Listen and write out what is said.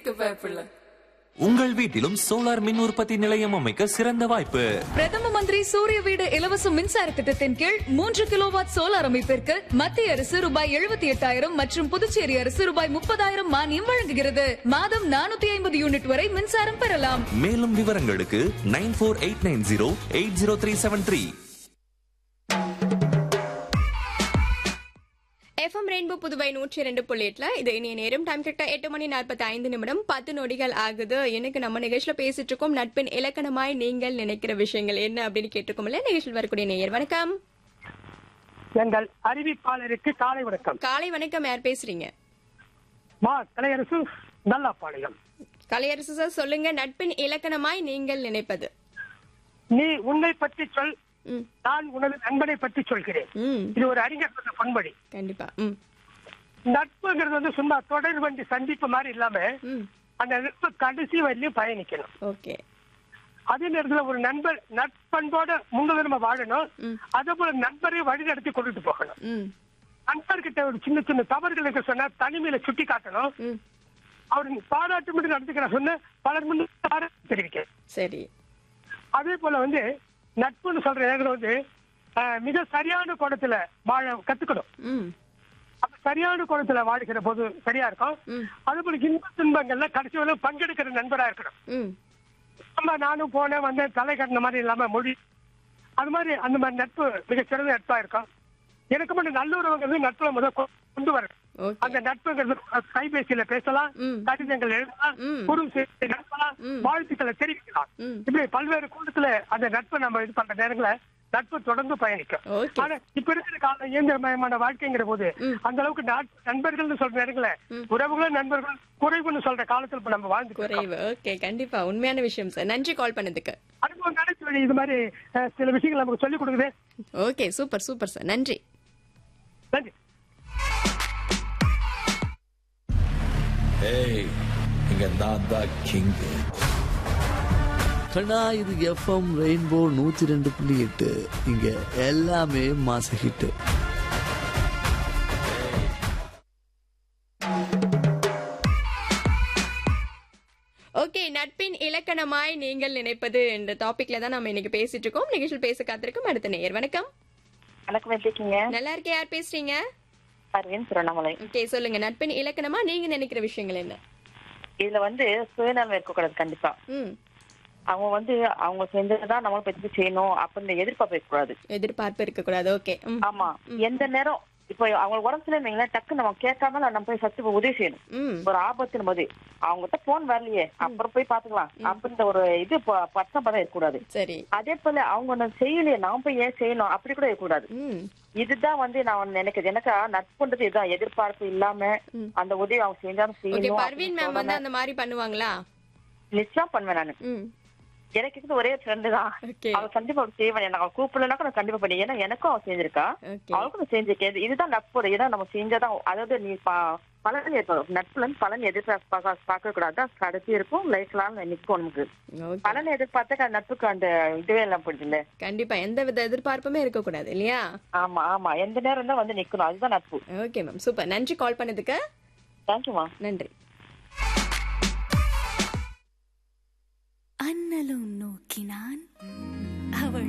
சிரிக்க பயப்படல உங்கள் வீட்டிலும் சோலார் மின் உற்பத்தி நிலையம் அமைக்க சிறந்த வாய்ப்பு பிரதம மந்திரி சூரிய வீடு இலவச மின்சார திட்டத்தின் கீழ் மூன்று கிலோவாட் சோலார் அமைப்பிற்கு மத்திய அரசு ரூபாய் எழுபத்தி எட்டாயிரம் மற்றும் புதுச்சேரி அரசு ரூபாய் முப்பதாயிரம் மானியம் வழங்குகிறது மாதம் நானூத்தி ஐம்பது யூனிட் வரை மின்சாரம் பெறலாம் மேலும் விவரங்களுக்கு nine four eight nine zero eight zero three seven three FM rainbow Puduvai நூற்றி இரண்டு புள்ளி எட்டுல இது இனிய நேரம் டைம் கரெக்டா எட்டு மணி நாற்பத்தி ஐந்து நிமிடம் பத்து நொடிகள் ஆகுது எனக்கு நம்ம நிகழ்ச்சியில பேசிட்டு இருக்கோம் நட்பின் இலக்கணமாய் நீங்கள் நினைக்கிற விஷயங்கள் என்ன அப்படின்னு கேட்டிருக்கோம்ல நிகழ்ச்சியில் வரக்கூடிய நேயர் வணக்கம் எங்கள் அறிவிப்பாளருக்கு காலை வணக்கம் காலை வணக்கம் யார் பேசுறீங்க மா கலையரசு நல்லாப்பாளையம் கலையரசு சார் சொல்லுங்க நட்பின் இலக்கணமாய் நீங்கள் நினைப்பது நீ உன்னை பற்றி சொல் ம் நான் உனது நண்பனை பற்றி சொல்கிறேன் ம் இது ஒரு அறிஞர் சொன்ன பண்படி கண்டிப்பா ம் நட்புங்கிறது வந்து சும்மா தொடர் வண்டி சந்திப்பு மாதிரி இல்லாம ம் அந்த நட்பு கடைசி வரையிலும் பயணிக்கணும் ஓகே அதே நேரத்துல ஒரு நண்பர் நட்பண்போட முன்னுரிமை வாழணும் ம். அதே போல நண்பரை வழி நடத்தி கொண்டுட்டு போகணும் ம் நண்பர்கிட்ட ஒரு சின்ன சின்ன தவறுகளுக்கு சொன்னா தனிமையில சுட்டி காட்டணும் ம் அவர் பாராட்டு மட்டும் நடந்துக்கிற சொன்ன பலர் முன்னு பாராட்டு தெரிவிக்க சரி அதே போல வந்து நட்புன்னு சொல்ற நேரத்துல வந்து அஹ், மிக சரியான கோணத்துல வாழ கத்துக்கணும் ம் அப்ப சரியான கோணத்துல வாழ்கிற போது சரியா இருக்கும் ம் அதே போல இன்ப துன்பங்கள்ல கடைசி வரை பங்கெடுக்கிற நண்பரா இருக்கணும் ம் நம்ம நானும் போனேன் வந்தேன் தலை கட்டின மாதிரி இல்லாம மொழி அது மாதிரி அந்த மாதிரி நட்பு மிக சிறந்த நட்பா இருக்கும் எனக்கு மட்டும் நல்லுறவுங்கிறது நட்புல முதல் கொ- கொண்டு வரணும் ஓகே அந்த நட்புங்கிறது கைபேசியில பேசலாம் ம். கடிதங்கள் எழுதலாம் ம். குறுஞ்செய்தி நடத்தலாம் ம். வாழ்த்துக்களை தெரிவிக்கலாம் ம் இப்படி பல்வேறு கூட்டத்துல அந்த நட்பை நம்ம இது பண்ற நேரங்கள நட்பு தொடர்ந்து பயணிக்கும் ஓகே ஆனா இப்ப இருக்கிற கால இயந்திரமயமான வாழ்க்கைங்கிற போது ம். அந்த அளவுக்கு நாட்- நண்பர்கள்னு சொல்ற நேரங்கள ம். உறவுகளும் நண்பர்கள் குறைவுன்னு சொல்ற காலத்துல இப்ப நம்ம வாழ்ந்துட்டு இருக்கோம். குறைவு ஓகே கண்டிப்பா உண்மையான விஷயம் சார் நன்றி கால் பண்ணதுக்கு அனுபவம் நினைச்சு வழி இது மாதிரி அஹ், சில விஷயங்கள் நமக்கு சொல்லிக் கொடுக்குது ஓகே சூப்பர் சூப்பர் சார் நன்றி நன்றி ஏய் இங்க நான் தான் கிங் கண்ணா இது எஃப்எம் ரெயின்போ நூத்தி ரெண்டு புள்ளி எட்டு இங்க எல்லாமே மாச ஹிட் ஓகே நட்பின் இலக்கணமாய் நீங்கள் நினைப்பது என்ற டாபிக்ல தான் நம்ம இன்னைக்கு பேசிட்டு இருக்கோம் நிகழ்ச்சியில் பேச காத்திருக்கும் அடுத்த நேயர் வணக்கம் வணக்கம் எப்படி இருக்கீங்க நல்லா இருக்கே யார் பேசுறீங்க அரவிந்த் திருவண்ணாமலை ஓகே சொல்லுங்க நட்பின் இலக்கணமா நீங்க நினைக்கிற விஷயங்கள் என்ன இதுல வந்து சுயநலம் இருக்கக்கூடாது கண்டிப்பா ம் அவங்க வந்து அவங்க செஞ்சதுதான் நம்மளும் பத்தி செய்யணும் அப்படின்னு எதிர்பார்ப்பு இருக்கக்கூடாது எதிர்பார்ப்பு இருக்க கூடாது ஓகே ம் ஆமா எந்த நேரம் இப்போ அவங்க உடம்பு சரியில்லைங்களா டக்கு நம்ம கேட்காம நம்ம போய் சத்து உதவி செய்யணும் ம் ஒரு ஆபத்துன்னு போது அவங்ககிட்ட போன் வரலையே அப்புறம் போய் பாத்துக்கலாம் அப்படின்ற ஒரு இது ப- பட்சம் பதம் இருக்கக்கூடாது சரி அதே போல அவங்க ஒண்ணு செய்யலையே நாம போய் ஏன் செய்யணும் அப்படி கூட இருக்கக்கூடாது ம் இதுதான் வந்து நான் நினைக்கிறது எனக்கு நட்புன்றது இதுதான் எதிர்பார்ப்பு இல்லாம அந்த உதவி அவங்க செஞ்சாலும் ஓகே செய்யணும் பர்வீன் அப்படின்னு மேம் வந்து சொல்றேன். அந்த மாதிரி பண்ணுவாங்களா நிச்சயம் பண்ணுவேன் நானு ம் எனக்கு இருக்குது ஒரே ஃப்ரெண்டு தான் ஓகே அவ கண்டிப்பா அவள் செய்வேன் எனக்கு அவள் கூப்பிடலனாக்க நான் கண்டிப்பா பண்ணி ஏன்னா எனக்கும் அவள் செஞ்சிருக்கா ஓகே அவளுக்கும் நான் செஞ்சிருக்கேன் இது- இதுதான் நட்பு ஏன்னா நம்ம செஞ்சாதான் அதாவது நீ பா- பலன் ஏற்படும் நட்புல இருந்து பலன் எதிர்பார்க்க பார்க்க கூடாது தான் கடைசி இருக்கும் லைஃப் லாங் நிற்கும் நமக்கு ஓகே பலன் எதிர்பார்த்தா நட்புக்கு அந்த இதுவே எல்லாம் போயிடுது கண்டிப்பா எந்த வித எதிர்பார்ப்புமே இருக்க கூடாது இல்லையா ஆமா ஆமா எந்த நேரம் தான் வந்து நிக்கணும் அதுதான் நட்பு ஓகே மேம் சூப்பர் நன்றி கால் பண்ணதுக்கு தேங்க்யூமா நன்றி அண்ணலும் நோக்கினான்